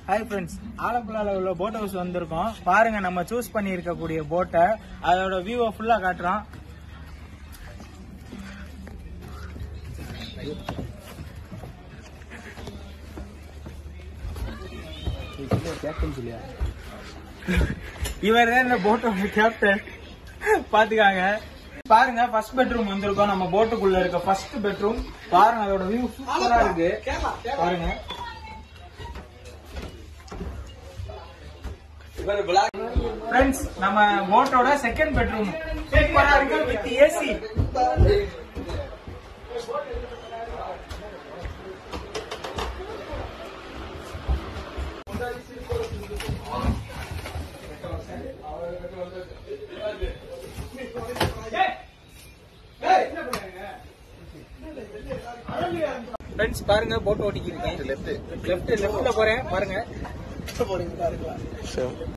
hi friends ஆலப்புழால உள்ள boat house வந்திருக்கோம் பாருங்க நம்ம சூஸ் பண்ணி இருக்கக்கூடிய போட்டை அதோட வியூவை ஃபுல்லா காட்டுறோம் இவர் தான் இந்த போட்டோட கேப்டன் பாத்துக்காங்க பாருங்க ஃபர்ஸ்ட் பெட்ரூம் வந்திருக்கோம் நம்ம போட்டுக்குள்ள இருக்க ஃபர்ஸ்ட் பெட்ரூம் பாருங்க அதோட வியூ சூப்பரா இருக்கு பாருங்க ஃப்ரெண்ட்ஸ் நம்ம போட்டோட செகண்ட் பெட்ரூம் சூப்பரா இருக்கு வித் ஏசி ஃப்ரெண்ட்ஸ் பாருங்க போட் ஓட்டிக்கிட்டு இருக்கேன் லெஃப்ட் லெஃப்ட் லெஃப்ட்ல போறேன் பாருங்க